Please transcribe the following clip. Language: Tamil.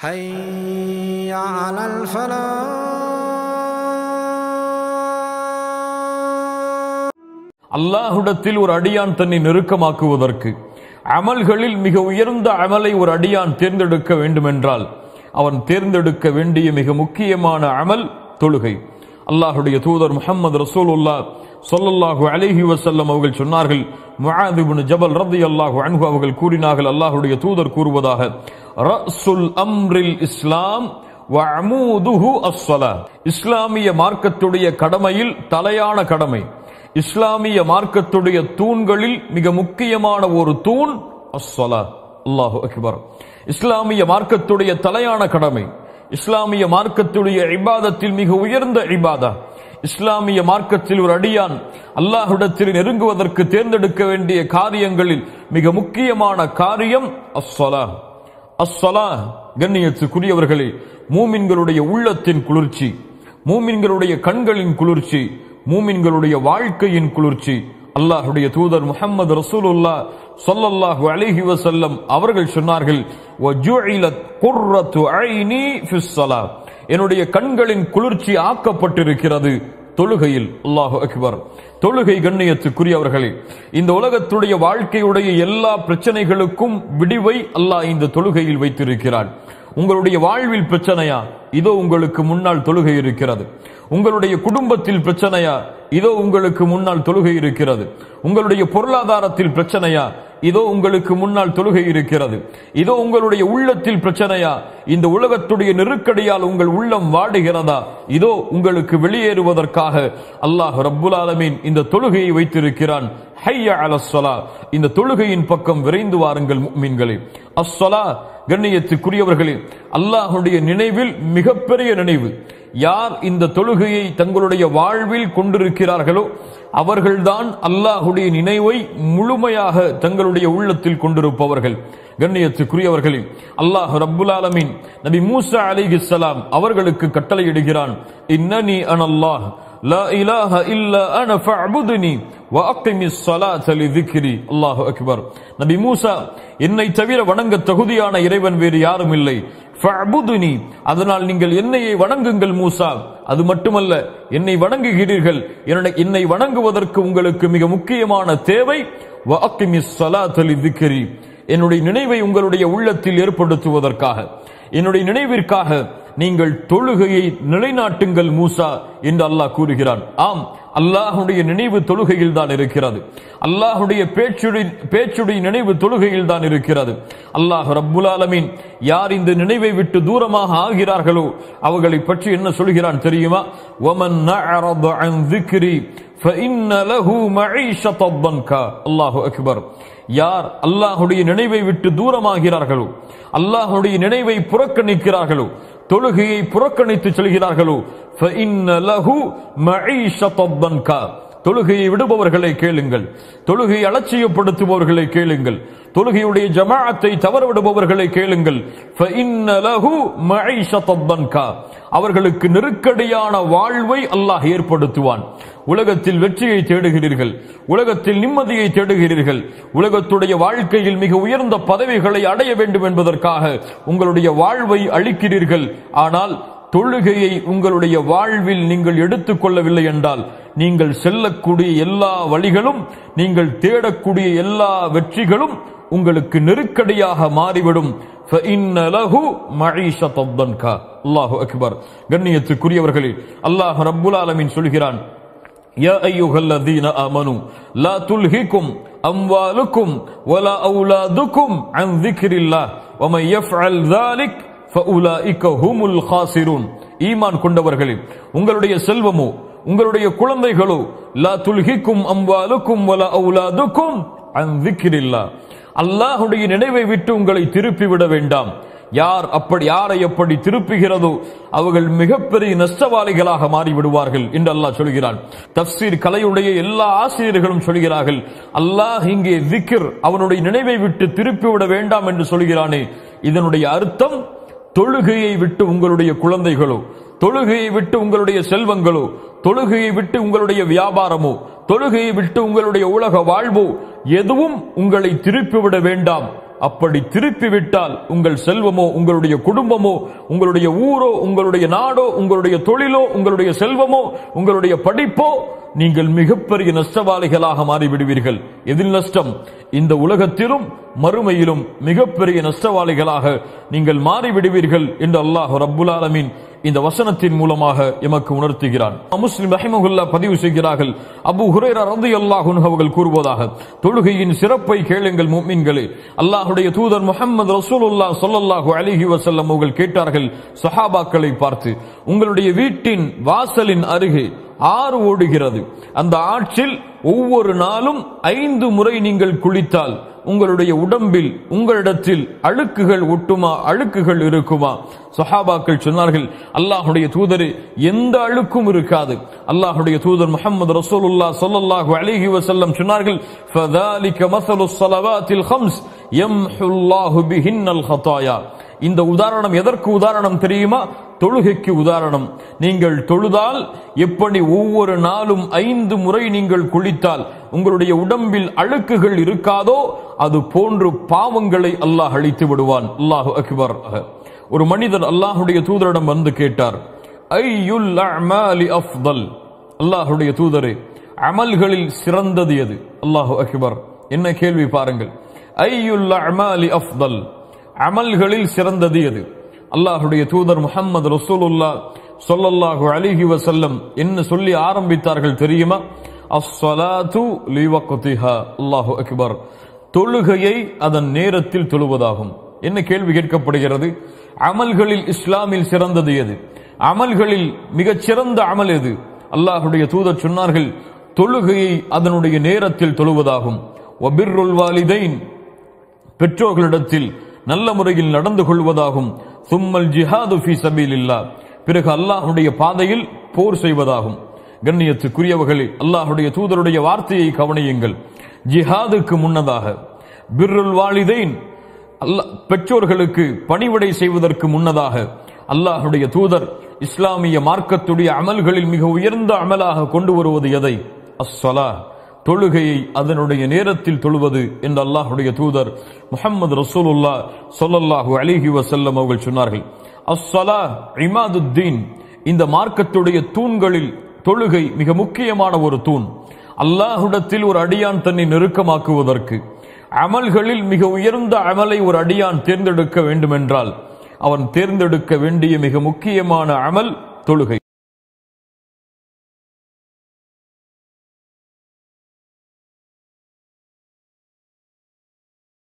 حي على الفلاح அல்லாஹ்விடத்தில் ஒரு அடியான் தன்னை நெருக்கமாக்குவதற்கு அமல்களில் மிக உயர்ந்த அமலை ஒரு அடியான் தேர்ந்தெடுக்க வேண்டுமென்றால் அவன் தேர்ந்தெடுக்க வேண்டிய மிக முக்கியமான அமல் தொழுகை அல்லாஹுடைய தூதர் முஹம்மது ரசூலுல்லா ஸல்லல்லாஹு அலைஹி வஸல்லம் அவர்கள் சொன்னார்கள் முஆத் இப்னு ஜபல் ரலியல்லாஹு அன்ஹு அவர்கள் கூறினார்கள் அல்லாஹ்வுடைய தூதர் கூறுவதாக ரஸுல் அம்ரில் இஸ்லாம் வஅமூதுஹு அஸ்ஸலா இஸ்லாமிய மார்க்கத்துடைய கடமையில் தலையான கடமை இஸ்லாமிய மார்க்கத்துடைய தூண்களில் மிக முக்கியமான ஒரு தூண் அஸ்ஸலா அல்லாஹு அக்பர் இஸ்லாமிய மார்க்கத்துடைய தலையான கடமை இஸ்லாமிய மார்க்கத்துடைய இபாதத்தில் மிக உயர்ந்த இபாதா இஸ்லாமிய மார்க்கத்தில் ஒரு அடியான் அல்லாஹ்விடத்தில் நெருங்குவதற்கு தேர்ந்தெடுக்க வேண்டிய காரியங்களில் மிக முக்கியமான காரியம் அஸ்ஸலா அஸ்ஸலா கண்ணியத்துக்குரியவர்களே மூமின்களுடைய உள்ளத்தின் குளிர்ச்சி மூமின்களுடைய கண்களின் குளிர்ச்சி மூமின்களுடைய வாழ்க்கையின் குளிர்ச்சி அல்லாஹுடைய தூதர் முஹம்மது ரசூலுல்லா ஸல்லல்லாஹு அலைஹி வஸல்லம் அவர்கள் சொன்னார்கள் வஜுஇலத் குர்ரத்து ஐனி ஃபிஸ் ஸலாத் என்னுடைய கண்களின் குளிர்ச்சி ஆக்கப்பட்டிருக்கிறது தொழுகையில் அல்லாஹு அக்பர் தொழுகை கண்ணியத்துக்குரியவர்களே இந்த உலகத்துடைய வாழ்க்கையுடைய எல்லா பிரச்சனைகளுக்கும் விடிவை அல்லாஹ் இந்த தொழுகையில் வைத்திருக்கிறான் உங்களுடைய வாழ்வில் பிரச்சனையா இதோ உங்களுக்கு முன்னால் தொழுகை இருக்கிறது உங்களுடைய குடும்பத்தில் பிரச்சனையா இதோ உங்களுக்கு முன்னால் தொழுகை இருக்கிறது உங்களுடைய பொருளாதாரத்தில் பிரச்சனையா இதோ உங்களுக்கு முன்னால் தொழுகை இருக்கிறது இதோ உங்களுடைய உள்ளத்தில் பிரச்சனையா இந்த உலகத்துடைய நெருக்கடியால் உங்கள் உள்ளம் வாடுகிறதா இதோ உங்களுக்கு வெளியேறுவதற்காக அல்லாஹ் ரப்புல் ஆலமீன் இந்த தொழுகையை வைத்திருக்கிறான் ஹைய அலஸ்ஸலா இந்த தொழுகையின் பக்கம் விரைந்து வாருங்கள் முஃமின்களே அஸ்ஸலா கண்ணியத்துக்குரியவர்களே அல்லாஹுடைய நினைவில் மிகப்பெரிய நினைவு யார் இந்த தொழுகையை தங்களுடைய வாழ்வில் கொண்டிருக்கிறார்களோ அவர்கள்தான் அல்லாஹுடைய நினைவை முழுமையாக தங்களுடைய உள்ளத்தில் கொண்டிருப்பவர்கள் கண்ணியத்துக்குரியவர்களே அல்லாஹ் ரப்புல் ஆலமீன் நபி மூசா அலைஹிஸ்ஸலாம் அவர்களுக்கு கட்டளையிடுகிறான் இன்னனி அனல்லாஹ் لا إله إلا أنا فاعبدني وأقم الصلاة لذكري الله أكبر நபி மூசா என்னை தவிர வணங்க தகுதியான இறைவன் வேறு யாரும் இல்லை ஃபஅபுதுனி அதனால் நீங்கள் என்னையை வணங்குங்கள் மூசா அது மட்டுமல்ல என்னை வணங்குகிறீர்கள் என்னை- என்னை வணங்குவதற்கு உங்களுக்கு மிக முக்கியமான தேவை வஅக்கிமிஸ் ஸலாத்த லிذிக்ரி என்னுடைய நினைவை உங்களுடைய உள்ளத்தில் ஏற்படுத்துவதற்காக என்னுடைய நினைவிற்காக நீங்கள் தொழுகையை நிலைநாட்டுங்கள் மூசா என்று அல்லாஹ் கூறுகிறான் ஆம் அல்லாஹுடைய நினைவு தொழுகையில் தான் இருக்கிறது அல்லாஹுடைய பேச்சுடைய பேச்சுடைய நினைவு தொழுகையில் தான் இருக்கிறது அல்லாஹ் ரப்புல் ஆலமீன் யார் இந்த நினைவை விட்டு தூரமாக ஆகிறார்களோ அவர்களை பற்றி என்ன சொல்கிறான் தெரியுமா ஒமன் நஅரத அன் ذِكْرِي فَإِنَّ لَهُ مَعِيشَةً ضَنْكَا அல்லாஹு அக்பர் யார் அல்லாஹுடைய நினைவை விட்டு தூரமாகிறார்களோ அல்லாஹுடைய நினைவை புறக்கணிக்கிறார்களோ தொழுகையை புறக்கணித்து செல்கிறார்களோ فَإِنَّ لَهُ مَعِيشَةً ضَنْكَا தொழுகையை விடுபவர்களை கேளுங்கள் தொழுகையை அலட்சியப்படுத்துபவர்களை கேளுங்கள் தொழுகையுடைய ஜமாஅத்தை தவறவிடுபவர்களை கேளுங்கள் فَإِنَّ لَهُ مَعِيشَةً ضَنْكَا அவர்களுக்கு நெருக்கடியான வாழ்வை அல்லாஹ் ஏற்படுத்துவான் உலகத்தில் வெற்றியை தேடுகிறீர்கள் உலகத்தில் நிம்மதியை தேடுகிறீர்கள் உலகத்துடைய வாழ்க்கையில் மிக உயர்ந்த பதவிகளை அடைய வேண்டும் என்பதற்காக உங்களுடைய வாழ்வை அளிக்கிறீர்கள் ஆனால் தொழுகையை உங்களுடைய வாழ்வில் நீங்கள் எடுத்துக்கொள்ளவில்லை என்றால் நீங்கள் செல்லக்கூடிய எல்லா வழிகளும் நீங்கள் தேடக்கூடிய எல்லா வெற்றிகளும் உங்களுக்கு நெருக்கடியாக மாறிவிடும் فَإِنَّ لَهُ مَعِيشَةً ضَنْكَا அல்லாஹு அக்பர் கண்ணியத்துக்குரியவர்களே அல்லாஹ் ரப்புல் ஆலமீன் சொல்கிறான் يا أيها الذين آمنوا لا تلهكم أموالكم ولا أولادكم عن ذكر الله ومن يفعل ذلك فأولئك هم الخاسرون ஈமான் கொண்டவர்களே உங்களுடைய செல்வமோ உங்களுடைய குழந்தைகளோ லா துல்ஹிக்கும் அம்வாலுக்கும் வல அவுலாதுக்கும் அன் ذிக்ரில்லா அல்லாஹுடைய நினைவை விட்டு உங்களை திருப்பி விட வேண்டாம் யார் அப்படி யாரை எப்படி திருப்புகிறதோ அவர்கள் மிகப்பெரிய நஷ்டவாளிகளாக மாறிவிடுவார்கள் என்று அல்லாஹ் சொல்கிறான் தப்சீர் கலையுடைய எல்லா ஆசிரியர்களும் சொல்கிறார்கள் அல்லாஹ் இங்கே விக்கிர் அவனுடைய நினைவை விட்டு திருப்பி விட வேண்டாம் என்று சொல்கிறானே இதனுடைய அர்த்தம் தொழுகையை விட்டு உங்களுடைய குழந்தைகளோ தொழுகையை விட்டு உங்களுடைய செல்வங்களோ தொழுகையை விட்டு உங்களுடைய வியாபாரமோ தொழுகையை விட்டு உங்களுடைய உலக வாழ்வோ எதுவும் உங்களை திருப்பிவிட வேண்டாம் அப்படி திருப்பி விட்டால் உங்கள் செல்வமோ உங்களுடைய குடும்பமோ உங்களுடைய ஊரோ உங்களுடைய நாடோ உங்களுடைய தொழிலோ உங்களுடைய செல்வமோ உங்களுடைய படிப்போ நீங்கள் மிகப்பெரிய நஷ்டவாளிகளாக மாறிவிடுவீர்கள் எதில் நஷ்டம் இந்த உலகத்திலும் மறுமையிலும் மிகப்பெரிய நஷ்டவாளிகளாக நீங்கள் மாறிவிடுவீர்கள் என்று அல்லாஹ் ரப்புல் ஆலமீன் இந்த வசனத்தின் மூலமாக எமக்கு உணர்த்துகிறான் முஸ்லிம் ரஹிமகுல்லா பதிவு செய்கிறார்கள் அபு ஹுரேரா ரதி அல்லாஹ் அவர்கள் கூறுவதாக தொழுகையின் சிறப்பை கேளுங்கள் முஃமின்களே அல்லாஹுடைய தூதர் முஹம்மது ரசூலுல்லா ஸல்லல்லாஹு அலைஹி வஸல்லம் அவர்கள் கேட்டார்கள் சஹாபாக்களை பார்த்து உங்களுடைய வீட்டின் வாசலின் அருகே ஆறு ஓடுகிறது அந்த ஆற்றில் ஒவ்வொரு நாளும் ஐந்து முறை நீங்கள் குளித்தால் உங்களுடைய உடம்பில் உங்களிடத்தில் அழுக்குகள் ஒட்டுமா அழுக்குகள் இருக்குமா சஹாபாக்கள் சொன்னார்கள் அல்லாஹுடைய தூதரே எந்த அழுக்கும் இருக்காது அல்லாஹுடைய தூதர் முஹம்மது ரசூலுல்லா ஸல்லல்லாஹு அலைஹி வஸல்லம் சொன்னார்கள் ஃபதாலிக மஸலு ஸலவாத்தில் ஹம்ஸ் யம்ஹுல்லாஹு பிஹின்னல் ஹதாயா இந்த உதாரணம் எதற்கு உதாரணம் தெரியுமா தொழுகைக்கு உதாரணம் நீங்கள் தொழுதால் எப்படி ஒவ்வொரு நாளும் ஐந்து முறை நீங்கள் குளித்தால் உங்களுடைய உடம்பில் அழுக்குகள் இருக்காதோ அது போன்று பாவங்களை அல்லாஹ் அழித்து விடுவான் அல்லாஹு அக்பர் ஒரு மனிதர் அல்லாஹுடைய தூதரிடம் வந்து கேட்டார் ஐயுல் அமாலி அஃதல் அல்லாஹுடைய தூதரே அமல்களில் சிறந்தது எது அல்லாஹு அக்பர் என்ன கேள்வி பாருங்கள் ஐயுல் அமாலி அஃதல் அமல்களில் சிறந்தது எது அல்லாஹுடைய தூதர் முஹம்மது ரசூலுல்லா சொல்லல்லாஹு அலிஹி வசல்லம் என்ன சொல்லி ஆரம்பித்தார்கள் தெரியுமா அஸ்ஸலாத்து லிவக்திஹா அல்லாஹு அக்பர் தொழுகையை அதன் நேரத்தில் தொழுவதாகும் என்ன கேள்வி கேட்கப்படுகிறது அமல்களில் இஸ்லாமில் சிறந்தது எது அமல்களில் மிகச் சிறந்த அமல் எது அல்லாஹுடைய தூதர் சொன்னார்கள் தொழுகையை அதனுடைய நேரத்தில் தொழுவதாகும் ஒபிர்ருல் வாலிதைன் பெற்றோர்களிடத்தில் நல்ல முறையில் நடந்து கொள்வதாகும் சும்மல் ஜிஹாது ஃபி சபீலில்லா பிறகு அல்லாஹுடைய பாதையில் போர் செய்வதாகும் கண்ணியத்துக்குரியவர்களே அல்லாஹுடைய தூதருடைய வார்த்தையை கவனியுங்கள் ஜிஹாதுக்கு முன்னதாக பிர்ருல் வாலிதைன் அல்லாஹ் பெற்றோர்களுக்கு பணிவிடை செய்வதற்கு முன்னதாக அல்லாஹுடைய தூதர் இஸ்லாமிய மார்க்கத்துடைய அமல்களில் மிக உயர்ந்த அமலாக கொண்டு வருவது எதை அஸ்ஸலா தொழுகையை அதனுடைய நேரத்தில் தொழுவது என்று அல்லாஹுடைய தூதர் முஹம்மது ரசூலுல்லா சொல்லல்லாஹு அலிஹி வசல்லம் அவர்கள் சொன்னார்கள் அஸ்ஸலா இமாதுத்தீன் இந்த மார்க்கத்துடைய தூண்களில் தொழுகை மிக முக்கியமான ஒரு தூண் அல்லாஹுடத்தில் ஒரு அடியான் தன்னை நெருக்கமாக்குவதற்கு அமல்களில் மிக உயர்ந்த அமலை ஒரு அடியான் தேர்ந்தெடுக்க வேண்டுமென்றால் அவன் தேர்ந்தெடுக்க வேண்டிய மிக முக்கியமான அமல் தொழுகை